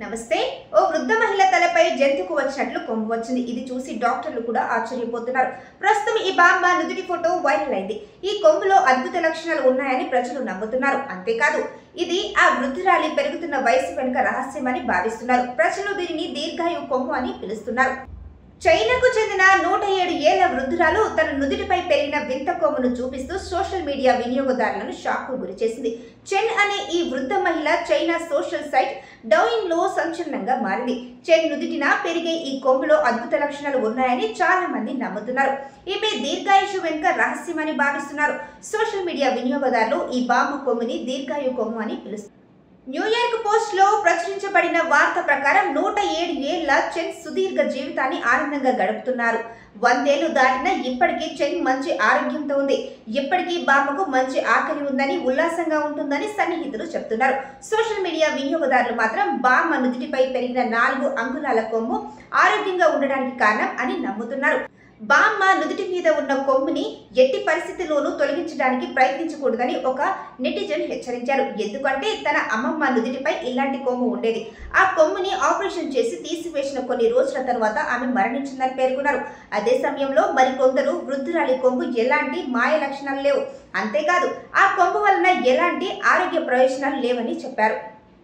నమస్తే ఓ వృద్ధ మహిళ తలపై జంతుకు వచ్చినట్లు కొమ్ము వచ్చింది ఇది చూసి డాక్టర్లు కూడా ఆశ్చర్యపోతున్నారు ప్రస్తుతం ఈ బామ్మ నుదుటి ఫోటో వైరల్ అయింది ఈ కొమ్ములో అద్భుత లక్షణాలు ఉన్నాయని ప్రజలు నమ్ముతున్నారు అంతేకాదు ఇది ఆ వృద్ధురాలి పెరుగుతున్న వయసు వెనుక రహస్యమని భావిస్తున్నారు ప్రజలు దీనిని దీర్ఘాయు కొమ్ము అని పిలుస్తున్నారు చైనాకు చెందిన నూట ఏడు ఏళ్ల వృద్ధురాలు తన నుదుటిపై పెరిగిన వింత కొమ్మును చూపిస్తూ సోషల్ మీడియా వినియోగదారులను షాక్కు గురిచేసింది చెన్ అనే ఈ వృద్ధ మహిళ చైనా సోషల్ సైట్ డౌయిన్ లో సంచలనంగా మారింది చెన్ నుదుటిన పెరిగే ఈ కొమ్ములో అద్భుత లక్షణాలు ఉన్నాయని చాలా మంది నమ్ముతున్నారు ఈమె దీర్ఘాయుషు వెనుక రహస్యమని భావిస్తున్నారు సోషల్ మీడియా వినియోగదారులు ఈ బాంబు కొమ్ముని దీర్ఘాయు కొమ్ము అని పిలుస్తారు న్యూయార్క్ పోస్ట్ లో ప్రచురించబడిన వార్త ప్రకారం నూట ఏడు ఏళ్ల చెన్ సుదీర్ఘ జీవితాన్ని ఆనందంగా గడుపుతున్నారు వందేళ్లు దాటిన ఇప్పటికీ చెన్ మంచి ఆరోగ్యంతో ఉంది ఇప్పటికీ బామ్మకు మంచి ఆకలి ఉందని ఉల్లాసంగా ఉంటుందని సన్నిహితులు చెప్తున్నారు సోషల్ మీడియా వినియోగదారులు మాత్రం బామ్మ నుదిటిపై పెరిగిన నాలుగు అంగుళాల కొమ్ము ఆరోగ్యంగా ఉండడానికి కారణం అని నమ్ముతున్నారు బామ్మ నుదుటి మీద ఉన్న కొమ్ముని ఎట్టి పరిస్థితిలోనూ తొలగించడానికి ప్రయత్నించకూడదని ఒక నెటిజన్ హెచ్చరించారు ఎందుకంటే తన అమ్మమ్మ నుదిటిపై ఇలాంటి కొమ్ము ఉండేది ఆ కొమ్ముని ఆపరేషన్ చేసి తీసివేసిన కొన్ని రోజుల తర్వాత ఆమె మరణించిందని పేర్కొన్నారు అదే సమయంలో మరికొందరు వృద్ధురాలి కొమ్ము ఎలాంటి మాయ లక్షణాలు లేవు అంతేకాదు ఆ కొమ్ము వలన ఎలాంటి ఆరోగ్య ప్రయోజనాలు లేవని చెప్పారు